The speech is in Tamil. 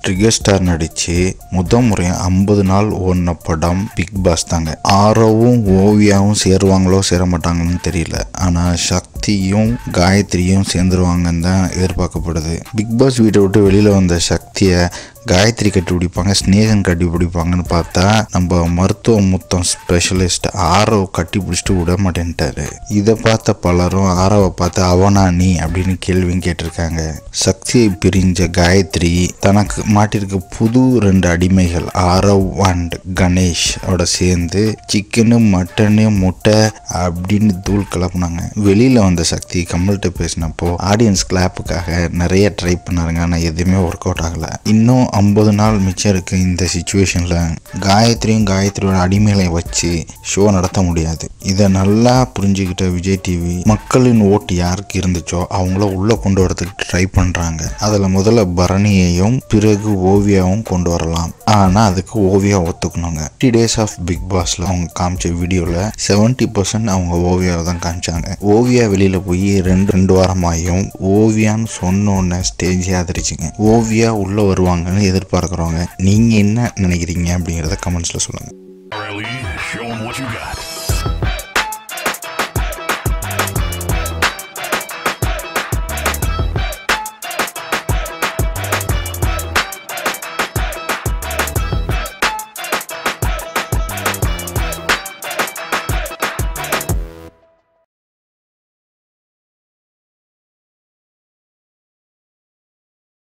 ட்ரிகர் ஸ்டார் நடிச்சு முத முறையா ஐம்பது நாள் ஓடின படம் பிக் பாஸ் தாங்க ஆரோவும் ஓவியாவும் சேருவாங்களோ சேர மாட்டாங்கன்னு தெரியல ஆனா சக்தியும் காயத்ரியும் சேர்ந்துருவாங்கன்னு தான் எதிர்பார்க்கப்படுது பிக் பாஸ் வீட்டை விட்டு வெளியில வந்த சக்தியை காயத்ரி கட்டி பிடிப்பாங்க ஸ்னேகன் கட்டி பிடிப்பாங்கன்னு பார்த்தா நம்ம மருத்துவ முத்தம் ஸ்பெஷலிஸ்ட் ஆரவ் கட்டி பிடிச்சிட்டு விட மாட்டேன்ட்டாரு இதை பார்த்த பலரும் ஆரவை பார்த்து அவனா நீ அப்படின்னு கேள்வியும் கேட்டிருக்காங்க சக்தியை பிரிஞ்ச காயத்ரி தனக்கு மாட்டிருக்க புது ரெண்டு அடிமைகள் ஆரவ் அண்ட் கணேஷ் ஓட சேர்ந்து சிக்கனு மட்டனு முட்டை அப்படின்னு தூள் கலப்புனாங்க வெளியில வந்த சக்தி கமல்கிட்ட பேசினப்போ ஆடியன்ஸ் கிளாப்புக்காக நிறைய ட்ரை பண்ணாருங்க ஆனால் எதுவுமே ஒர்க் அவுட் ஆகல இன்னும் ஐம்பது நாள் மிச்சம் இருக்கு இந்த சுச்சுவேஷன்ல காயத்ரியும் காயத்ரியோட அடிமைகளை வச்சு ஷோ நடத்த முடியாது இதை நல்லா புரிஞ்சுக்கிட்ட விஜய் டிவி மக்களின் ஓட்டு யாருக்கு இருந்துச்சோ அவங்கள உள்ள கொண்டு வரதுக்கு ட்ரை பண்றாங்க அதுல முதல்ல பரணியையும் பிறகு ஓவியாவும் கொண்டு வரலாம் ஆனா அதுக்கு ஓவியா ஒத்துக்கணுங்க ஃபிஃப்டி டேஸ் ஆஃப் பிக் பாஸ்ல அவங்க காமிச்ச வீடியோல செவன்டி பர்சன்ட் அவங்க ஓவியாவை தான் காமிச்சாங்க ஓவியா வெளியில போய் ரெண்டு ரெண்டு வாரமாயும் ஓவியான்னு சொன்ன உடனே ஸ்டேஜே ஆதரிச்சுங்க ஓவியா உள்ள வருவாங்கன்னு எதிர்பார்க்குறவங்க நீங்க என்ன நினைக்கிறீங்க அப்படிங்கிறத கமெண்ட்ஸ்ல சொல்லுங்க Riley, show 'em what you got.